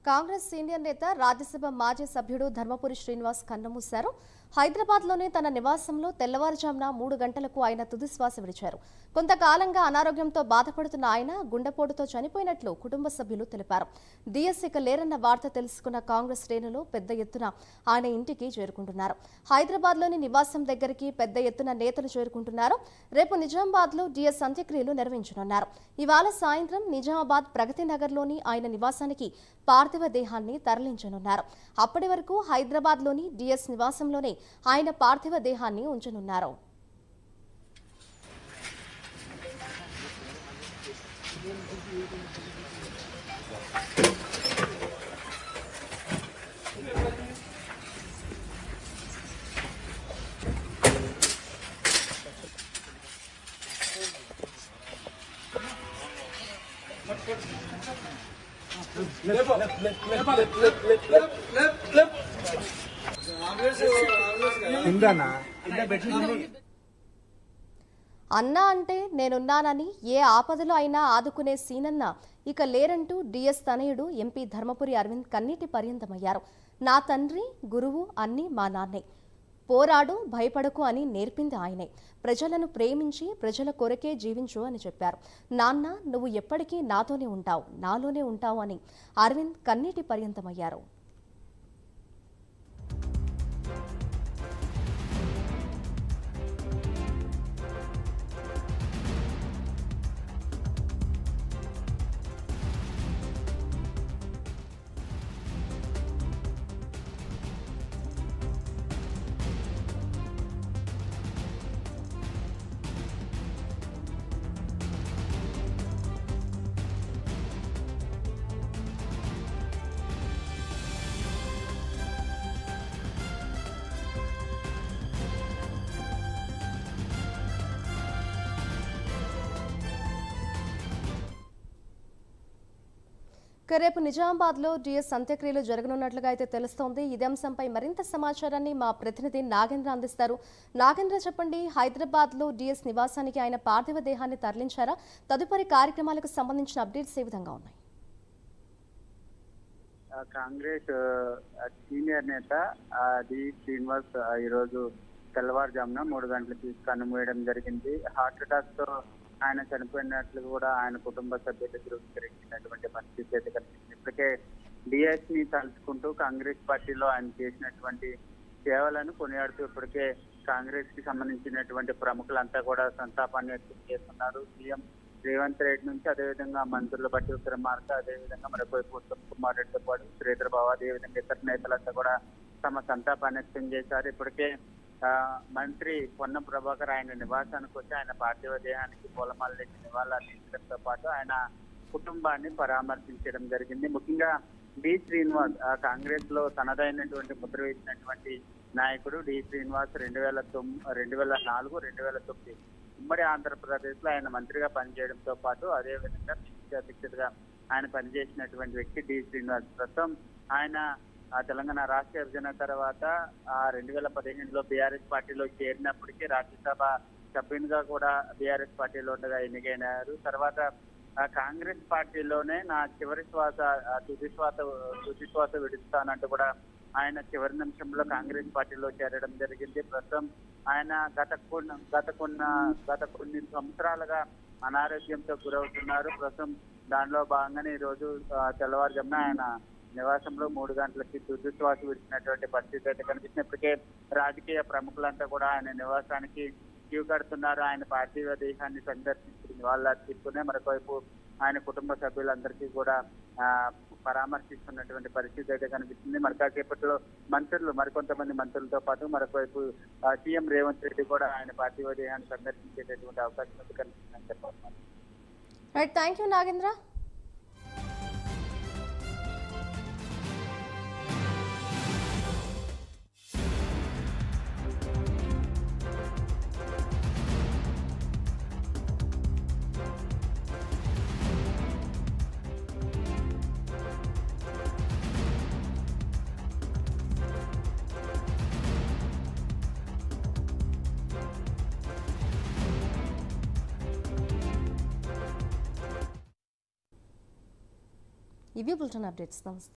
Congress senior నేత రాజ్యసభ మాజీ సభ్యుడు ధర్మపురి శ్రీనివాస్ కన్నుమూశారు హైదరాబాద్లోని తన నివాసంలో తెల్లవారుజామున మూడు గంటలకు ఆయన తుది శ్వాస విడిచారు కొంతకాలంగా అనారోగ్యంతో బాధపడుతున్న ఆయన గుండెపోటుతో చనిపోయినట్లు కుటుంబ సభ్యులు తెలిపారు డిఎస్ ఇక లేరన్న వార్త తెలుసుకున్న కాంగ్రెస్ శ్రేణులు పెద్ద ఎత్తున ఆయన ఇంటికి చేరుకుంటున్నారు హైదరాబాద్లోని నివాసం దగ్గరికి పెద్ద ఎత్తున నేతలు చేరుకుంటున్నారు రేపు నిజామాబాద్లో డిఎస్ అంత్యక్రియలు నిర్వహించనున్నారు ఇవాళ సాయంత్రం నిజామాబాద్ ప్రగతి నగర్లోని ఆయన నివాసానికి పార్థివ దేహాన్ని తరలించనున్నారు అప్పటి వరకు హైదరాబాద్లోని డిఎస్ నివాసంలోనే ఆయన పార్థివ దేహాన్ని ఉంచనున్నారు కిందనా అన్నా అంటే నేనున్నానని ఏ ఆపదలో అయినా ఆదుకునే సీనన్న ఇక లేరంటూ డిఎస్ తనయుడు ఎంపీ ధర్మపురి అరవింద్ కన్నీటి పర్యంతమయ్యారు నా తండ్రి గురువు అన్నీ మా నాన్నే పోరాడు భయపడకు అని నేర్పింది ఆయనే ప్రజలను ప్రేమించి ప్రజల కొరకే జీవించు అని చెప్పారు నాన్న నువ్వు ఎప్పటికీ నాతోనే ఉంటావు నాలోనే ఉంటావు అని అరవింద్ కన్నీటి పర్యంతమయ్యారు ఇక రేపు నిజామాబాద్లో డిఎస్ అంత్యక్రియలు జరగనున్నట్లుగా అయితే తెలుస్తోంది ఇదే అంశంపై మరింత సమాచారాన్ని మా ప్రతినిధి నాగేంద్ర అందిస్తారు నాగేంద్ర చెప్పండి హైదరాబాద్లో డిఎస్ నివాసానికి ఆయన పార్థివ దేహాన్ని తరలించారా తదుపరి కార్యక్రమాలకు సంబంధించిన అప్డేట్స్ ఏ విధంగా ఉన్నాయి ఆ, కాంగ్రెస్ ఆ, సీనియర్ నేత ఆ, డి శ్రీనివాస్ ఆ, ఈరోజు తెల్లవారుజామున మూడు గంటలకి కన్నుమూయడం జరిగింది హార్ట్ అటాక్ తో ఆయన చనిపోయినట్లు కూడా ఆయన కుటుంబ సభ్యులు ధృవీకరించినటువంటి పరిస్థితి అయితే కనిపిస్తుంది ఇప్పటికే డిఎస్ ని తలుచుకుంటూ కాంగ్రెస్ పార్టీలో ఆయన చేసినటువంటి సేవలను కొనియాడుతూ ఇప్పటికే కాంగ్రెస్ కి సంబంధించినటువంటి ప్రముఖులంతా కూడా సంతాపాన్ని వ్యక్తం చేస్తున్నారు సీఎం రేవంత్ రెడ్డి నుంచి అదేవిధంగా మంత్రులు బట్టి విక్రమార్క అదేవిధంగా మరొకవైపు ఉత్తమ్ కుమార్ రెడ్డితో పాటు శ్రీధర్ బాబు అదేవిధంగా ఇతర నేతలంతా కూడా తమ సంతాపాన్ని వ్యక్తం చేశారు ఇప్పటికే ఆ, మంత్రి పొన్నం ప్రభాకర్ ఆయన నివాసానికి వచ్చి ఆయన పార్థివ దేహానికి పూలమాలకి నివాళులు అర్పించడంతో పాటు ఆయన కుటుంబాన్ని పరామర్శించడం జరిగింది ముఖ్యంగా డి శ్రీనివాస్ ఆ, కాంగ్రెస్ లో తనదైనటువంటి ముద్ర వేసినటువంటి నాయకుడు డి శ్రీనివాస్ రెండు వేల తొమ్మిది రెండు వేల నాలుగు రెండు వేల తొమ్మిది ఉమ్మడి ఆంధ్రప్రదేశ్ లో ఆయన మంత్రిగా పనిచేయడంతో పాటు అదే విధంగా పిసిసి అధ్యక్షుడిగా ఆయన పనిచేసినటువంటి వ్యక్తి డి శ్రీనివాస్ ప్రస్తుతం ఆయన ఆ తెలంగాణ రాష్ట్ర విభజన తర్వాత ఆ రెండు వేల పదిహేనులో బీఆర్ఎస్ పార్టీలో చేరినప్పటికీ రాజ్యసభ సభ్యునిగా కూడా బీఆర్ఎస్ పార్టీలో ఉండగా ఎన్నికైనారు తర్వాత ఆ కాంగ్రెస్ పార్టీలోనే నా చివరి శ్వాస ఆ తుది శ్వాస తుది శ్వాస విడుస్తానంటూ కూడా ఆయన చివరి నిమిషంలో కాంగ్రెస్ పార్టీలో చేరడం జరిగింది ప్రస్తుతం ఆయన గత కొన్ని గత కొన్న గత కొన్ని సంవత్సరాలుగా అనారోగ్యంతో గురవుతున్నారు ప్రస్తుతం దానిలో భాగంగానే ఈ రోజు ఆ, తెల్లవారుజామున ఆయన నివాసంలో మూడు గంటలకి తుది శ్వాస విడిచినటువంటి పరిస్థితి అయితే కనిపిస్తుంది ఇప్పటికే రాజకీయ ప్రముఖులంతా కూడా ఆయన నివాసానికి క్యూ కడుతున్నారు ఆయన పార్థివ దేహాన్ని సందర్శించుకుని వాళ్ళ తీసుకునే మరొకవైపు ఆయన కుటుంబ సభ్యులందరికీ కూడా ఆ, పరామర్శిస్తున్నటువంటి పరిస్థితి అయితే కనిపిస్తుంది మరి కాసేపట్లో మంత్రులు మరికొంతమంది మంత్రులతో పాటు మరొకవైపు ఆ, సీఎం రేవంత్ రెడ్డి కూడా ఆయన పార్థివ దేహాన్ని సందర్శించేటటువంటి అవకాశం అయితే కనిపిస్తుందని చెప్పాలి రైట్ థ్యాంక్ యూ నాగేంద్ర ఇవి బులెటిన్ అప్డేట్స్ నమస్తే